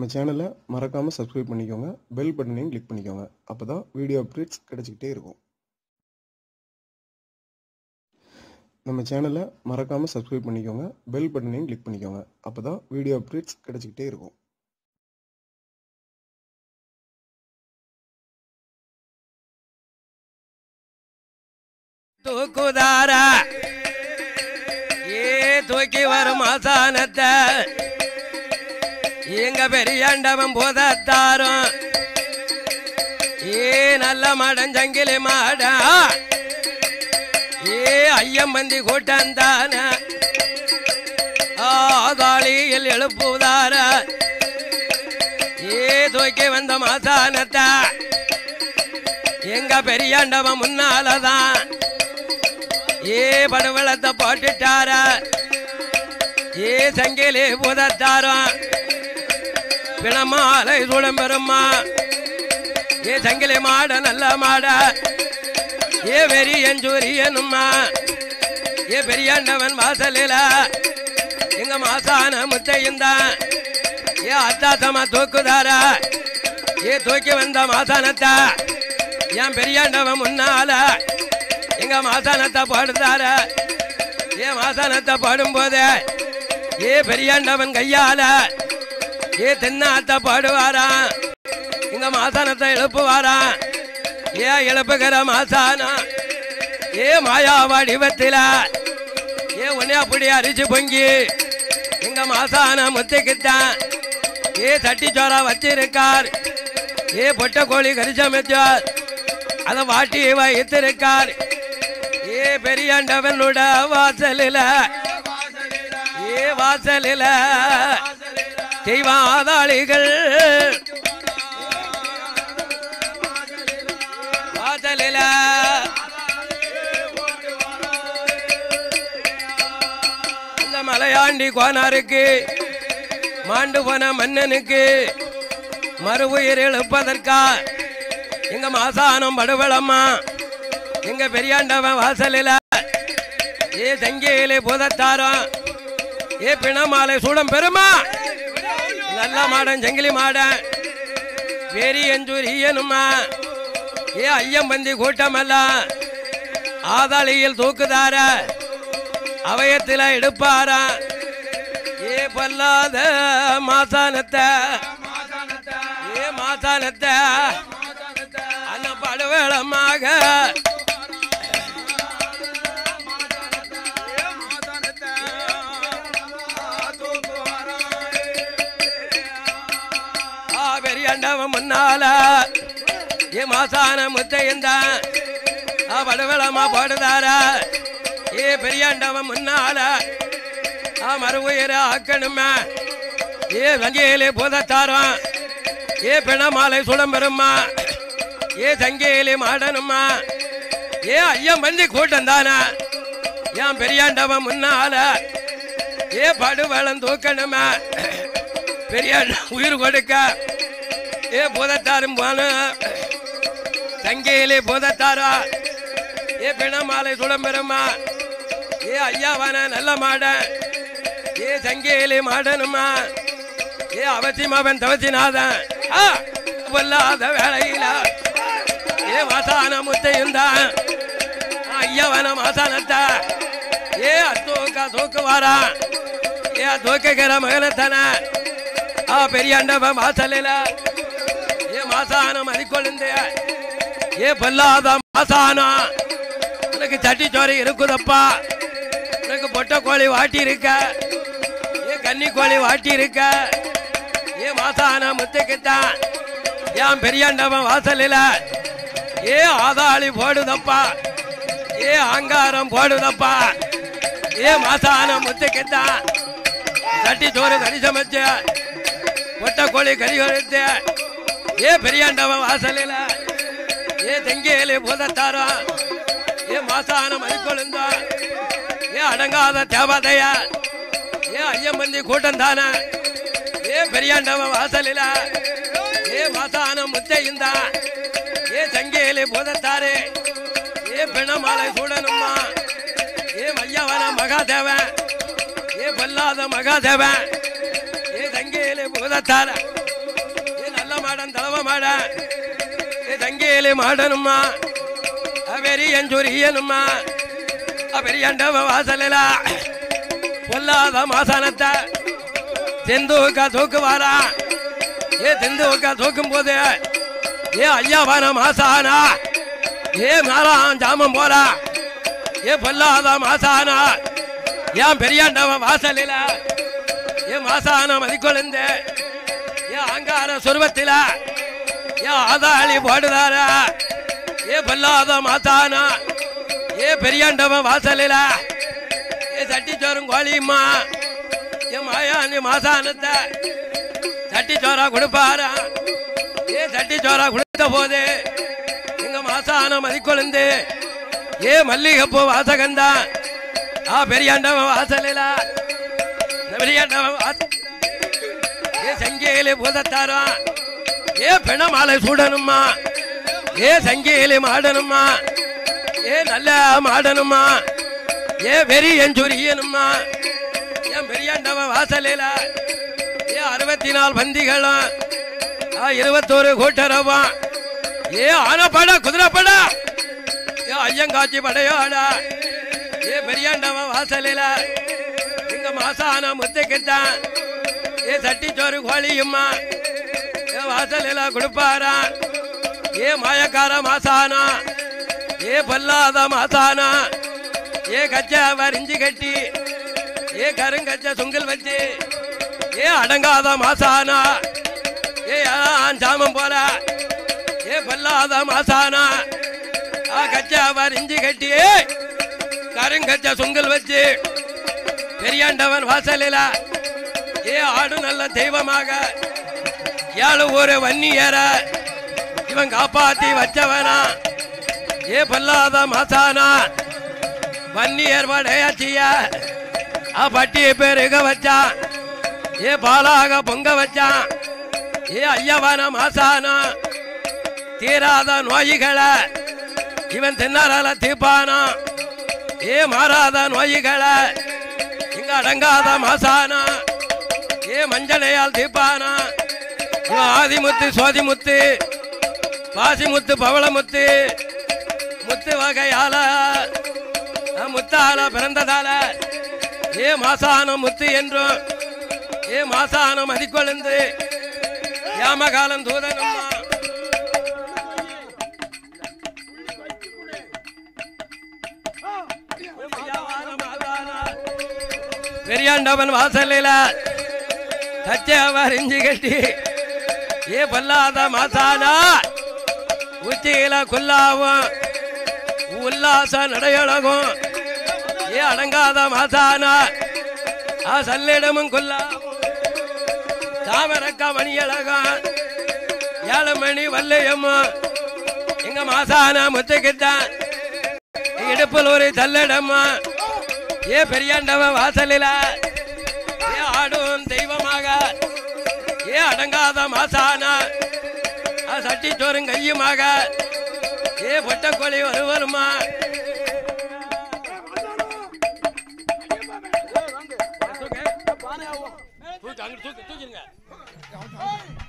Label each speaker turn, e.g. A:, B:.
A: நம்ம சேனலை மறக்காமல் சப்ஸ்கிரைப் பண்ணிக்கோங்க பெல் பட்டனையும் கிளிக் பண்ணிக்கோங்க அப்போ தான் வீடியோ அப்டேட்ஸ் கிடச்சிக்கிட்டே இருக்கும் நம்ம சேனலை மறக்காமல் சப்ஸ்கிரைப் பண்ணிக்கோங்க பெல் பட்டனையும் கிளிக் பண்ணிக்கோங்க அப்போ தான் வீடியோ அப்டேட்ஸ் கிடச்சிக்கிட்டே இருக்கும்
B: தூக்குதாரா ஏ தூக்கி வரும் ஆசானத்தை எங்க பெரியாண்டவன் போதத்தாரும் ஏ நல்ல மாடன் சங்கிலி மாடா ஏ ஐயம்பந்தி கூட்டந்தான ஆதாளியில் எழுப்புதார ஏ தூக்கி வந்த மாசானத்தை எங்க பெரியாண்டவன் முன்னாலதான் ஏ படுவளத்தை போட்டுட்டார ஏ சங்கிலி புதத்தாரம் பிணமாலை சூடம் பெருமா ஏ சங்கிலி மாட நல்ல மாட ஏ வெறி எஞ்சூரியனும்மா ஏ பெரியாண்டவன் வாசலில எங்க மாசான முத்தையுந்தான் ஏ அத்தாத்தமா தூக்குதார ஏ தூக்கி வந்த மாசானத்தா என் பெரியாண்டவன் முன்னால எங்க மாசானத்தை பாடுதார ஏ மாசானத்தை பாடும்போது ஏ பெரியாண்டவன் கையால ஏ தென்னாத்த பாடுவாராம் எங்க மாசானத்தை எழுப்புவாராம் ஏ எழுப்புகிற மாசானம் ஏ மாயா வடிவத்தில ஏ உன்னை அப்படி அரிச்சு பொங்கி எங்க மாசான முத்துக்குத்தான் ஏ சட்டி சோறா வச்சிருக்கார் ஏ பொட்ட கோழி கரிசமைச்சார் அதை வாட்டி வைத்திருக்கார் ஏ பெரியாண்டவனோட வாசலில ஏ வாசலில தெய்வாதாளிகள் வாசலில அந்த மலையாண்டி கோனாருக்கு மாண்டு போன மன்னனுக்கு மறு உயிர் எழுப்பதற்கா எங்க மாசானம் படுவளம்மா எங்க பெரியாண்டவன் வாசலில ஏ தங்கியிலே புதத்தாரம் ஏ பிணமாலை சூடம் பெருமா நல்ல மாடன் ஜங்கிலி மாடன் வேரி எஞ்சூரியனுமா ஏ ஐயம்பந்தி கூட்டமெல்லாம் ஆதாளியில் தூக்குதார அவயத்தில் எடுப்பாரா ஏ பொல்லாத மாசானத்தை ஏ மாசானத்தை அந்த படுவேளமாக ஆ பெரியாண்டவன் முன்னால ஏ மாசான முத்தையந்தான் ஆ படுவேளமா போடுதார ஏ பெரியாண்டவன் முன்னால ஆ மறு உயிரை ஆக்கணுமே ஏ வங்கியிலே போதத்தாரம் ஏ பிணமாலை சுடம்பெருமா ஏ சங்கியிலே மாடனுமா ஏ ஐயம் பந்தி கூட்டம் தானே ஏன் பெரியாண்டவன் முன்னால ஏ படுவளம் தூக்கணுமா பெரியாண்ட உயிர் கொடுக்க ஏ பூதத்தாரும் போன சங்கியிலே பூதத்தாரா ஏ பிணமாலை சுடம்பெருமா ஏ ஐயாவான நல்ல மாடன் ஏ சங்கியிலே மாடனுமா ஏ அவசியமாவன் தவசிநாதன் ஆ, பொல்லாத வேலையில ஏ மாசான முத்தையும் தான் ஐயவன மாசானத்த ஏ அத்தூக்க தூக்கு வாரா ஏ தூக்குகிற மகனத்தன ஆ பெரியாண்டவ மாசலில ஏ மாசானம் மதிக்கொழுந்து ஏ பொல்லாத மாசானம் உனக்கு சட்டி சோறு இருக்குதப்பா உனக்கு பொட்டை கோழி வாட்டி இருக்க ஏ கன்னி கோழி வாட்டி இருக்க ஏ மாசான முத்துக்குத்தான் ஏன் பெரியாண்டவன் வாசலில ஏ ஆதாளி போடுதப்பா ஏ அங்காரம் போடுதப்பா ஏ மாசான முத்துக்குத்தான் தட்டி சோறு கறி சமைச்சு பொட்டை கோழி கறி கொடுத்து ஏ பெரியாண்டவன் வாசலில ஏ தெங்கியலி பூதத்தாரம் ஏ மாசான மதிக்கொழுந்தா ஏ அடங்காத தேவதைய ஏ ஐயம்பந்தி கூட்டம் தானே ஏ பெரியாண்டவன் வாசலில ஏ மாசான முத்தையுந்தா ஏ சங்கியலி பூதத்தாரு ஏ பிணமாலை சூடனுமா ஏ மையவன மகாதேவன் ஏ பொல்லாத மகாதேவன் ஏ தங்கையிலே பூதத்தார மாடன் தலவ மாடன் ஏ தங்கேலி மாடனும்மா பெரியன் சொரியனும்மா பெரியண்டவ வாசலில பொல்லாத மாசானத்தை தெந்துக்கா தூக்கு வாரா ஏ தெந்துக்கா தூக்கும் போது ஏ ஐயாவான மாசானா ஏ மேலாம் ஜாமம் போறா ஏ பொல்லாத மாசானா ஏன் பெரியாண்டவன் வாசலில ஏ மாசான மதிக்கொழுந்து ஏ அங்கார சுருவத்தில ஏ ஆதாளி போடுதாரா ஏ பொல்லாத மாசானா ஏ பெரியாண்டவன் வாசலில ஏ சட்டி சோறும் கோழியுமா ஏ மாயாண்டி மாசானத்தை சட்டி சோறா கொடுப்பாரா ஏ சட்டி சோறா கொடுத்த போது எங்க மாசான மதிக்கொழுந்து ஏ மல்லிகைப்பூ வாசகந்தா ஆ பெரியாண்டவன் வாசலில இந்த பெரியாண்டவன் வாச ஏ சங்கியிலே பூதத்தாரம் ஏ பிணமாலை சூடணுமா ஏ சங்கியிலே மாடணுமா ஏ நல்ல மாடணுமா ஏ வெறியன் சொரியனுமா ஏன் பெரியாண்டவன் வாசலில ஏ அறுபத்தி நாலு பந்திகளும் ஆ இருபத்தோரு கூட்டரவா ஏ ஆனப்பட குதிரைப்பட ஏ ஐயங்காட்சி படையோடா ஏ பெரியாண்டவன் வாசலில எங்க மாசான முத்துக்கிட்டான் ஏ சட்டி சோறு கோழியும்மா ஏ வாசலில கொடுப்பாரா ஏ மாயக்கார மாசானா ஏ பொல்லாத மாசானா ஏ கச்ச வரிஞ்சு கட்டி ஏ கருங்கச்ச சுங்கல் வச்சு ஏ அடங்காத மாசானா ஏ ஆன் சாமம் போல ஏ பொல்லாத மாசானா ஆ கச்சா வரிஞ்சு கட்டி கருங்கச்ச சுங்கல் வச்சு பெரியாண்டவன் வாசலில ஏ ஆடு நல்ல தெய்வமாக ஏழு ஒரு வன்னியர இவன் காப்பாத்தி வச்சவனா ஏ பொல்லாத மாசானா வன்னியர் படையாச்சிய ஆ பட்டி பெருக வச்சான் ஏ பாலாக பொங்க வச்சான் ஏ ஐயவன மாசானா தீராத நோய்களை இவன் தின்னறால தீப்பானா ஏ மாறாத நோய்களை இங்க அடங்காத மாசானா ஏ மஞ்சளையால் தீப்பானா இவன் ஆதிமுத்து சோதிமுத்து பாசிமுத்து பவளமுத்து முத்து வகையால முத்தால பிறந்ததால ஏ மாசான முத்து என்றும் ஏ மாசான மதிக்கொழுந்து யாமகாலம் தூதனம்மா பெரியாண்டவன் வாசலில தச்சவர் இஞ்சி கட்டி ஏ பல்லாத மாசானா உச்சியில குல்லாவும் உல்லாச நடையழகும் ஏ அடங்காத மாசானா ஆ சல்லிடமும் குல்லாவும் தாமரக்கா மணியழகம் ஏழு மணி வல்லையம்மா எங்க மாசான முத்துக்கிட்டான் இடுப்பில் ஒரு தள்ளடம்மா ஏ பெரியாண்டவன் வாசலில ஏ ஆடும் தெய்வமாக ஏ அடங்காத மாசானா ஆ சட்டி சோறும் கையுமாக ஏ பொட்டக்கோழி ஒருவருமா தூக்கு, அங்கிட்டு தூக்கு, தூக்கிருங்க